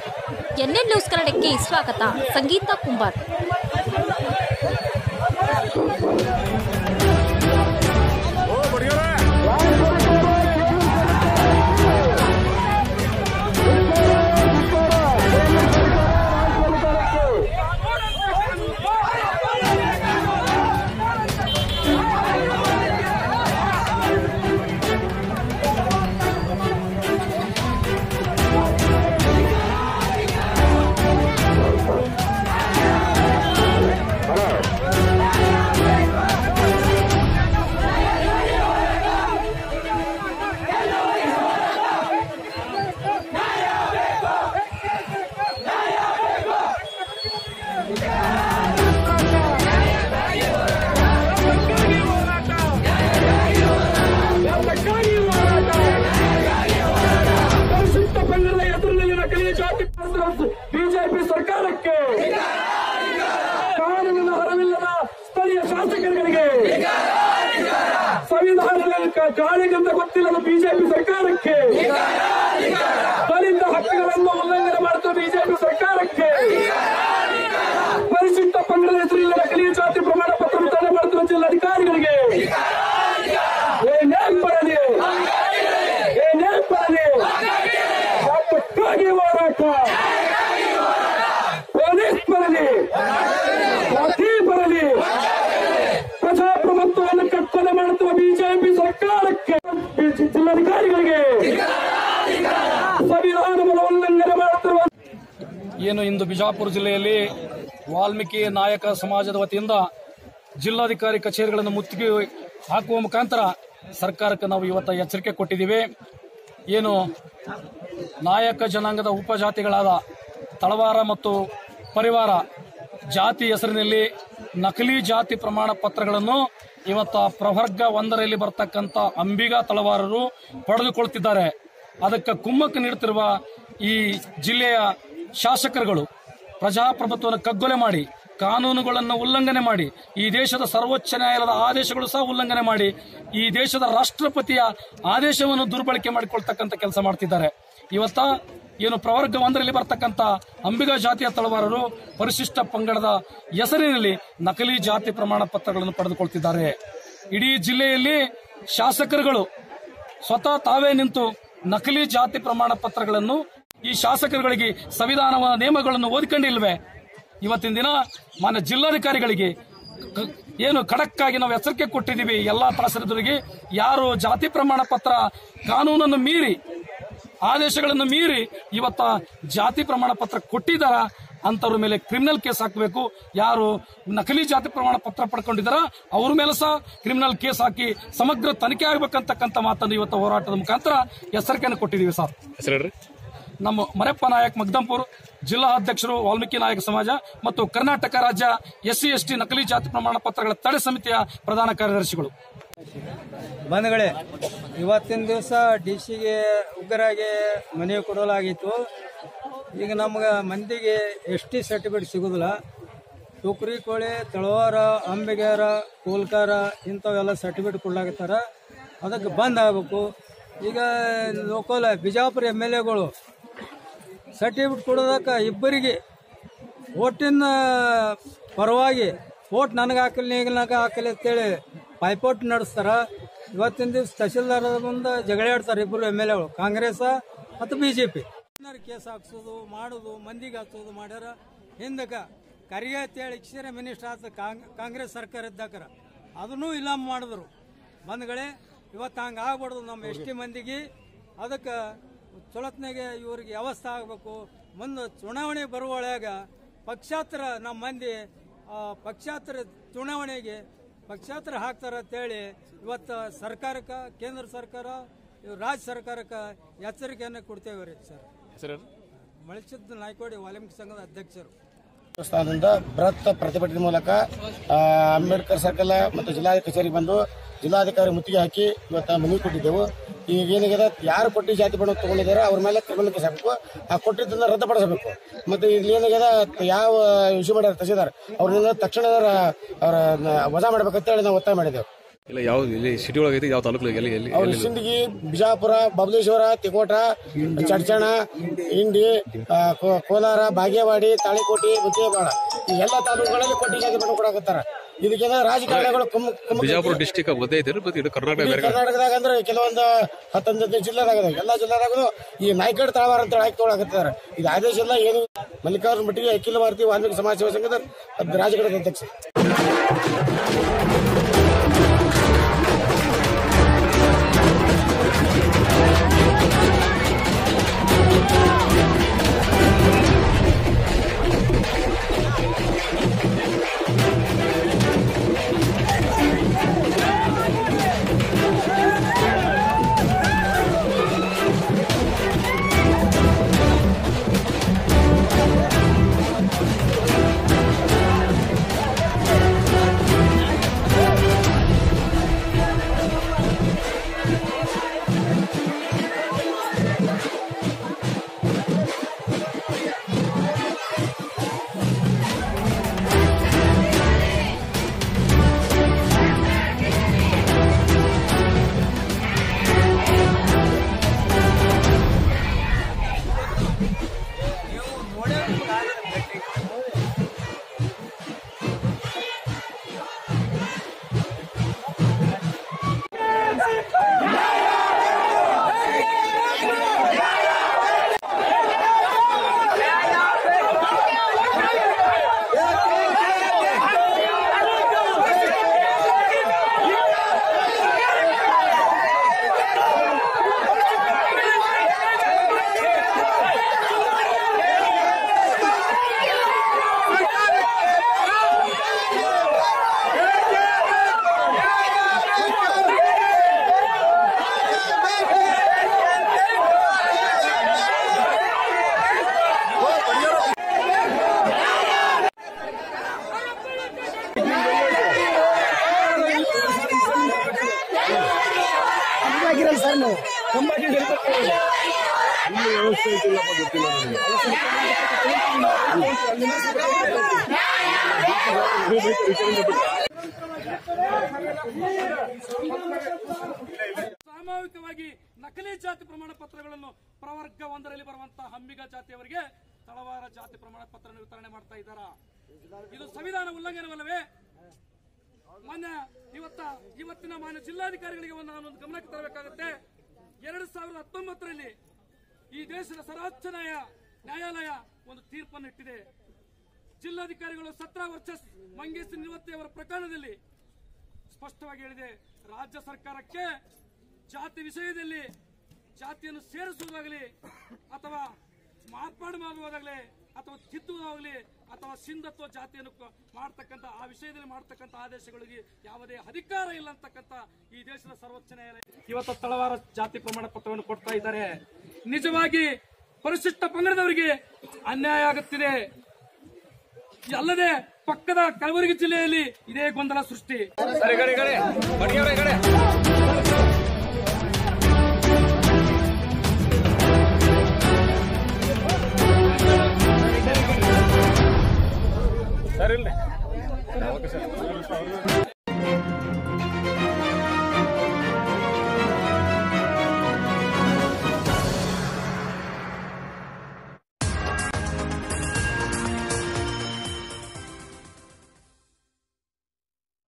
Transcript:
NN news ಕನ್ನಡಕ್ಕೆ ಸ್ವಾಗತ ಸಂಗೀತ ಕುಂಬಾರ್ ಪರಿಶಿಷ್ಟ ಪಂಗಡದ ಎದುರಿನಲ್ಲಿ ನಕಲಿ ಜಾತಿ ಬಿಜೆಪಿ ಸರ್ಕಾರಕ್ಕೆ ಕಾನೂನಿನ ಹೊರವಿಲ್ಲದ ಸ್ಥಳೀಯ ಶಾಸಕರುಗಳಿಗೆ ಸಂವಿಧಾನದಲ್ಲಿ ಕ- ಗಾಳಿಗಂತ ಗೊತ್ತಿಲ್ಲದ ಬಿಜೆಪಿ ಸರ್ಕಾರಕ್ಕೆ ದಲಿತ ಹಕ್ಕುಗಳನ್ನು ಉಲ್ಲಂಘನೆ ಮಾಡುತ್ತಿರುವ ಬಿಜೆಪಿ ಸರ್ಕಾರಕ್ಕೆ ಪರಿಶಿಷ್ಟ ಪಂಗಡದ ಹೆಸರಿಲ್ಲ ನಕಲಿ ಜಾತಿ ಪ್ರಮಾಣ ಪತ್ರ ವಿತರಣೆ ಮಾಡುತ್ತಿರುವ ಜಿಲ್ಲಾಧಿಕಾರಿಗಳಿಗೆ ಏನೇ ಪರದೆ ಏನೇ ಪರದೆ ಯಾತಕ್ಕಾಗಿ ಹೋರಾಟ ಪೊಲೀಸ್ ಬರಲಿ ಜಾತಿ ಬರಲಿ ಪ್ರಜಾಪ್ರಭುತ್ವವನ್ನು ಕತ್ತಲೆ ಮಾಡುತ್ತಿರುವ ಬಿಜೆಪಿ ಸರ್ಕಾರಕ್ಕೆ ಜಿ- ಜಿಲ್ಲಾಧಿಕಾರಿಗಳಿಗೆ ಸಂವಿಧಾನವನ್ನು ಉಲ್ಲಂಘನೆ ಮಾಡುತ್ತಿರುವ ಏನು ಇಂದು ಬಿಜಾಪುರ ಜಿಲ್ಲೆಯಲ್ಲಿ ವಾಲ್ಮೀಕಿ ನಾಯಕ ಸಮಾಜದ ವತಿಯಿಂದ ಜಿಲ್ಲಾಧಿಕಾರಿ ಕಚೇರಿಗಳನ್ನು ಮುತ್ತಿಗೆ ಹಾಕುವ ಮುಖಾಂತರ ಸರ್ಕಾರಕ್ಕೆ ನಾವು ಇವತ್ತು ಎಚ್ಚರಿಕೆ ಕೊಟ್ಟಿದ್ದೀವಿ ಏನು ನಾಯಕ ಜನಾಂಗದ ಉಪಜಾತಿಗಳಾದ ತಳವಾರ ಮತ್ತು ಪರಿವಾರ ಜಾತಿ ಹೆಸರಿನಲ್ಲಿ ನಕಲಿ ಜಾತಿ ಪ್ರಮಾಣ ಪತ್ರಗಳನ್ನು ಇವತ್ತ ಪ್ರವರ್ಗ ಒಂದರಲ್ಲಿ ಬರ್ತಕ್ಕಂಥ ಅಂಬಿಗ ತಳವಾರರು ಪಡೆದುಕೊಳ್ತಿದ್ದಾರೆ ಅದಕ್ಕೆ ಕುಮ್ಮಕ್ಕು ನೀಡುತ್ತಿರುವ ಈ ಜಿಲ್ಲೆಯ ಶಾಸಕರುಗಳು ಪ್ರಜಾಪ್ರಭುತ್ವವನ್ನು ಕಗ್ಗೊಲೆ ಮಾಡಿ ಕಾನೂನುಗಳನ್ನು ಉಲ್ಲಂಘನೆ ಮಾಡಿ ಈ ದೇಶದ ಸರ್ವೋಚ್ಚ ನ್ಯಾಯಾಲಯದ ಆದೇಶಗಳು ಸಹ ಉಲ್ಲಂಘನೆ ಮಾಡಿ ಈ ದೇಶದ ರಾಷ್ಟ್ರಪತಿಯ ಆದೇಶವನ್ನು ದುರ್ಬಳಕೆ ಮಾಡಿಕೊಳ್ತಕ್ಕಂಥ ಕೆಲಸ ಮಾಡ್ತಿದ್ದಾರೆ ಇವತ್ತ ಏನು ಪ್ರವರ್ಗ ಒಂದರಲ್ಲಿ ಬರ್ತಕ್ಕಂಥ ಅಂಬಿಗ ಜಾತಿಯ ತಳವಾರರು ಪರಿಶಿಷ್ಟ ಪಂಗಡದ ಹೆಸರಿನಲ್ಲಿ ನಕಲಿ ಜಾತಿ ಪ್ರಮಾಣ ಪತ್ರಗಳನ್ನು ಪಡೆದುಕೊಳ್ತಿದ್ದಾರೆ ಇಡೀ ಜಿಲ್ಲೆಯಲ್ಲಿ ಶಾಸಕರುಗಳು ಸ್ವತಃ ತಾವೇ ನಿಂತು ನಕಲಿ ಜಾತಿ ಪ್ರಮಾಣ ಪತ್ರಗಳನ್ನು ಈ ಶಾಸಕರುಗಳಿಗೆ ಸಂವಿಧಾನದ ನಿಯಮಗಳನ್ನು ಓದಿಕೊಂಡಿಲ್ವೇ ಇವತ್ತಿನ ದಿನ ಮಾನ್ಯ ಜಿಲ್ಲಾಧಿಕಾರಿಗಳಿಗೆ ಕ- ಏನು ಖಡಕ್ ಆಗಿ ನಾವು ಎಚ್ಚರಿಕೆ ಕೊಟ್ಟಿದ್ದೀವಿ ಎಲ್ಲಾ ತಹಸೀಲ್ದಾರರಿಗೆ ಯಾರು ಜಾತಿ ಪ್ರಮಾಣ ಪತ್ರ ಕಾನೂನನ್ನು ಮೀರಿ ಆದೇಶಗಳನ್ನು ಮೀರಿ ಇವತ್ತ ಜಾತಿ ಪ್ರಮಾಣ ಪತ್ರ ಕೊಟ್ಟಿದ್ದಾರ ಅಂತವ್ರ ಮೇಲೆ ಕ್ರಿಮಿನಲ್ ಕೇಸ್ ಹಾಕಬೇಕು ಯಾರು ನಕಲಿ ಜಾತಿ ಪ್ರಮಾಣ ಪತ್ರ ಪಡ್ಕೊಂಡಿದ್ದಾರ ಅವ್ರ ಮೇಲೆ ಸಹ ಕ್ರಿಮಿನಲ್ ಕೇಸ್ ಹಾಕಿ ಸಮಗ್ರ ತನಿಖೆ ಆಗ್ಬೇಕಂತಕ್ಕಂಥ ಮಾತನ್ನು ಇವತ್ತು ಹೋರಾಟದ ಮುಖಾಂತರ ಎಚ್ಚರಿಕೆಯನ್ನು ಕೊಟ್ಟಿದ್ದೀವಿ ಸರ್ ನಮ್ಮ ಮರೆಪ್ಪ ನಾಯಕ್ ಮಗ್ದಂಪುರ್ ಜಿಲ್ಲಾ ಅಧ್ಯಕ್ಷರು ವಾಲ್ಮೀಕಿ ನಾಯಕ ಸಮಾಜ ಮತ್ತು ಕರ್ನಾಟಕ ರಾಜ್ಯ ಎಸ್ಸಿ ಎಸ್ಟಿ ನಕಲಿ ಜಾತಿ ಪ್ರಮಾಣ ಪತ್ರಗಳ ತಡೆ ಸಮಿತಿಯ ಪ್ರಧಾನ ಕಾರ್ಯದರ್ಶಿಗಳು ಬಂಧುಗಳೇ ಇವತ್ತಿನ ದಿವಸ ಡಿ ಸಿಗೆ ಉಗ್ರಾಗಿ ಮನೆ ಕೊಡಲಾಗಿತ್ತು ಈಗ ನಮ್ಗೆ ಮಂದಿಗೆ ಎಸ್ ಟಿ ಸರ್ಟಿಫಿಕೇಟ್ ಸಿಗೋದಿಲ್ಲ ಟುಕ್ರಿ ಕೋಳಿ ತಳವಾರ ಅಂಬಿಗಾರ ಕೋಲ್ಕಾರ ಇಂಥವೆಲ್ಲ ಸರ್ಟಿಫಿಕೇಟ್ ಕೊಡ್ಲಾಗತ್ತಾರ ಅದಕ್ಕೆ ಬಂದ್ ಆಗಬೇಕು ಈಗ ಲೋಕಲ್ ಬಿಜಾಪುರ ಎಮ್ ಎಲ್ ಎಗಳು ಸರ್ಟಿಫಿಕೇಟ್ ಕೊಡೋದಕ್ಕೆ ಇಬ್ಬರಿಗೆ ಓಟಿನ ಪರವಾಗಿ ಓಟ್ ನನಗೆ ಹಾಕಲಿ ನೀಗನಾಗ ಹಾಕಲಿ ಅಂತೇಳಿ ಪೈಪೋಟ್ ನಡೆಸ್ತಾರ ಇವತ್ತಿನ ದಿವಸ ತಹಶೀಲ್ದಾರ್ ಮುಂದೆ ಜಗಳಾಡ್ತಾರೆ ಇಬ್ಬರು ಎಮ್ ಎಲ್ ಎಗಳು ಕಾಂಗ್ರೆಸ್ ಮತ್ತು ಬಿ ಜೆ ಪಿ ಕೇಸ್ ಹಾಕ್ಸೋದು ಮಾಡೋದು ಮಂದಿಗೆ ಹಾಕ್ಸೋದು ಮಾಡ್ಯಾರ ಹಿಂದಕ್ಕೆ ಕರಿಗೆ ಅಂತೇಳಿ ಕ್ಷೀರ ಮಿನಿಸ್ಟರ್ ಆತ ಕಾಂಗ್- ಕಾಂಗ್ರೆಸ್ ಸರ್ಕಾರ ಇದ್ದಾಕರ ಅದನ್ನೂ ಇಲ್ಲ ಮಾಡಿದ್ರು ಬಂದ್ಗಳೇ ಇವತ್ತು ಹಂಗೆ ಆಗ್ಬಾರ್ದು ನಮ್ಮ ಎಸ್ ಟಿ ಮಂದಿಗೆ ಅದಕ್ಕೆ ಚೊಲತ್ನಾಗೆ ಇವ್ರಿಗೆ ವ್ಯವಸ್ಥೆ ಆಗಬೇಕು ಮುಂದೆ ಚುನಾವಣೆ ಬರುವೊಳಗ ಪಕ್ಷಾತರ ನಮ್ಮ ಮಂದಿ ಆ, ಪಕ್ಷಾತರ ಚುನಾವಣೆಗೆ ಪಕ್ಷಾತರ ಹಾಕ್ತಾರ ಅಂತೇಳಿ ಇವತ್ತು ಸರ್ಕಾರಕ್ಕೆ ಕೇಂದ್ರ ಸರ್ಕಾರ ಇವ್ ರಾಜ್ಯ ಸರ್ಕಾರಕ್ಕೆ ಎಚ್ಚರಿಕೆಯನ್ನು ಕೊಡ್ತೇವೆ ರೀ ಸರ್ ಮಳಚಿದ್ದ ನಾಯ್ಕೋಡಿ ವಾಲ್ಮೀಕಿ ಸಂಘದ ಅಧ್ಯಕ್ಷರು ಸ್ಥಾನದಿಂದ ಬೃಹತ್ ಪ್ರತಿಭಟನೆ ಮೂಲಕ ಆ, ಅಂಬೇಡ್ಕರ್ ಸರ್ಕಲ್ ಮತ್ತು ಜಿಲ್ಲಾಧಿಕಾರಿ ಕಚೇರಿಗೆ ಬಂದು ಜಿಲ್ಲಾಧಿಕಾರಿ ಮುತ್ತಿಗೆ ಹಾಕಿ ಇವತ್ತು ಮನವಿ ಕೊಟ್ಟಿದ್ದೆವು ಈಗ ಏನಾಗಿದೆ ಯಾರು ಕೊಟ್ಟು ಜಾತಿ ಬಣ್ಣ ತಗೊಂಡಿದ್ದಾರೆ ಅವ್ರ ಮೇಲೆ ಕ್ರಿಮಿನಲ್ ಕೇಸ್ ಹಾಕಬೇಕು ಆ ಕೊಟ್ಟಿದ್ದನ್ನ ರದ್ದುಪಡಿಸಬೇಕು ಮತ್ತೆ ಇಲ್ಲಿ ಏನಾಗಿದೆ ಯಾವ ಇಶ್ಯೂ ಮಾಡ್ಯಾರ ತಹಸೀಲ್ದಾರ್ ಅವ್ರನ್ನ ತಕ್ಷಣ ಅವರ ವಜಾ ಮಾಡ್ಬೇಕಂತೇಳಿ ನಾವು ಒತ್ತಾಯ ಮಾಡಿದ್ದೆವು ಇಲ್ಲ ಯಾವ ಇಲ್ಲಿ ಸಿಟಿ ಒಳಗೈತಿ ಯಾವ ತಾಲೂಕು ಎಲ್ಲಿ ಎಲ್ಲಿ ಅವ್ರು ಎಲ್ಲಿ ಸಿಂದಗಿ ಬಿಜಾಪುರ ಬಬಲೇಶ್ವರ ತಿಕೋಟ ಚಡ್ಚಣ ಇಂಡಿ ಆ, ಕೋ- ಕೋಲಾರ ಬಾಗೇವಾಡಿ ತಾಳಿಕೋಟೆ ಮುದ್ದೇಬಾಳ ಈ ಎಲ್ಲ ತಾಲೂಕುಗಳಲ್ಲಿ ಕೊಟ್ಟಿ ಜಾತಿ ಬಣ್ಣ ಕೊಡಕತ್ತಾರ ಇದಕ್ಕೆಲ್ಲ ರಾಜಕಾರಣಿಗಳು ಕುಮ್ಮ ಕುಮ್ಮ ಬಿಜಾಪುರ ಡಿಸ್ಟಿಕ್ ಒಂದೇ ಐತಿ ಮತ್ತೆ ಇದು ಕರ್ನಾಟಕ ಇಡೀ ಬೇರೆ ಕರ್ನಾಟಕದಾಗ ಅಂದ್ರೆ ಕೆಲವೊಂದು ಹತ್ತೊಂದು ಹದಿನೈದು ಜಿಲ್ಲೆದಾಗ ಅದಾವ. ಎಲ್ಲಾ ಜಿಲ್ಲೆದಾಗೂ ಈ ನಾಯ್ಕಡ್ ತಳವಾರ ಅಂತ ಹಾಕಿ ತೊಗೊಳಕತ್ತಾರ ಇದು ಆದೇಶ ಇಲ್ಲ ಏನು ಮಲ್ಲಿಕಾರ್ಜುನ ಮಟ್ಟಿಗೆ ಅಖಿಲ ಭಾರತೀಯ ವಾಲ್ಮೀಕಿ ಸಮಾಜ ಸೇವಾ ಸಂಘದ ರಾಜಕೀಯದ ಅಧ್ಯಕ್ಷ ಸಾಮೂಹಿಕವಾಗಿ ನಕಲಿ ಜಾತಿ ಪ್ರಮಾಣ ಪತ್ರಗಳನ್ನು ಪ್ರವರ್ಗ ಒಂದರಲ್ಲಿ ಬರುವಂತಹ ಹಮ್ಮಿಗ ಜಾತಿಯವರಿಗೆ ತಳವಾರ ಜಾತಿ ಪ್ರಮಾಣ ಪತ್ರ ವಿತರಣೆ ಮಾಡ್ತಾ ಇದ್ದಾರಾ ಇದು ಸಂವಿಧಾನ ಉಲ್ಲಂಘನವಲ್ಲವೇ ಮಾನ್ಯ ಇವತ್ತ ಇವತ್ತಿನ ಮಾನ್ಯ ಜಿಲ್ಲಾಧಿಕಾರಿಗಳಿಗೆ ಒಂದು ನಾನೊಂದು ಗಮನಕ್ಕೆ ತರಬೇಕಾಗುತ್ತೆ ಎರಡು ಸಾವಿರದ ಹತ್ತೊಂಬತ್ತರಲ್ಲಿ ಈ ದೇಶದ ಸರ್ವೋಚ್ಚ ನ್ಯಾಯ ನ್ಯಾಯಾಲಯ ಒಂದು ತೀರ್ಪನ್ನು ಇಟ್ಟಿದೆ ಜಿಲ್ಲಾಧಿಕಾರಿಗಳು ಸತ್ರ ವರ್ಚಸ್ ಮಂಗೇಶ್ ನಿವತ್ತಿ ಅವರ ಪ್ರಕರಣದಲ್ಲಿ ಸ್ಪಷ್ಟವಾಗಿ ಹೇಳಿದೆ ರಾಜ್ಯ ಸರ್ಕಾರಕ್ಕೆ ಜಾತಿ ವಿಷಯದಲ್ಲಿ ಜಾತಿಯನ್ನು ಸೇರಿಸುವುದಾಗಲಿ ಅಥವಾ ಮಾರ್ಪಾಡು ಮಾಡುವುದಾಗಲಿ ಅಥವಾ ತಿದ್ದುವುದಾಗಲಿ ಅಥವಾ ಸಿಂಧತ್ವ ಜಾತಿಯನ್ನು ಕ- ಮಾಡ್ತಕ್ಕಂಥ ಆ ವಿಷಯದಲ್ಲಿ ಮಾಡ್ತಕ್ಕಂಥ ಆದೇಶಗಳಿಗೆ ಯಾವುದೇ ಅಧಿಕಾರ ಇಲ್ಲ ಅಂತಕ್ಕಂಥ ಈ ದೇಶದ ಸರ್ವೋಚ್ಚ ನ್ಯಾಯಾಲಯ ಇವತ್ತು ತಳವಾರ ಜಾತಿ ಪ್ರಮಾಣ ಪತ್ರವನ್ನು ಕೊಡ್ತಾ ಇದ್ದಾರೆ ನಿಜವಾಗಿ ಪರಿಶಿಷ್ಟ ಪಂಗಡದವರಿಗೆ ಅನ್ಯಾಯ ಆಗುತ್ತಿದೆ ಅಲ್ಲದೆ ಪಕ್ಕದ ಕಲಬುರಗಿ ಜಿಲ್ಲೆಯಲ್ಲಿ ಇದೇ ಗೊಂದಲ ಸೃಷ್ಟಿ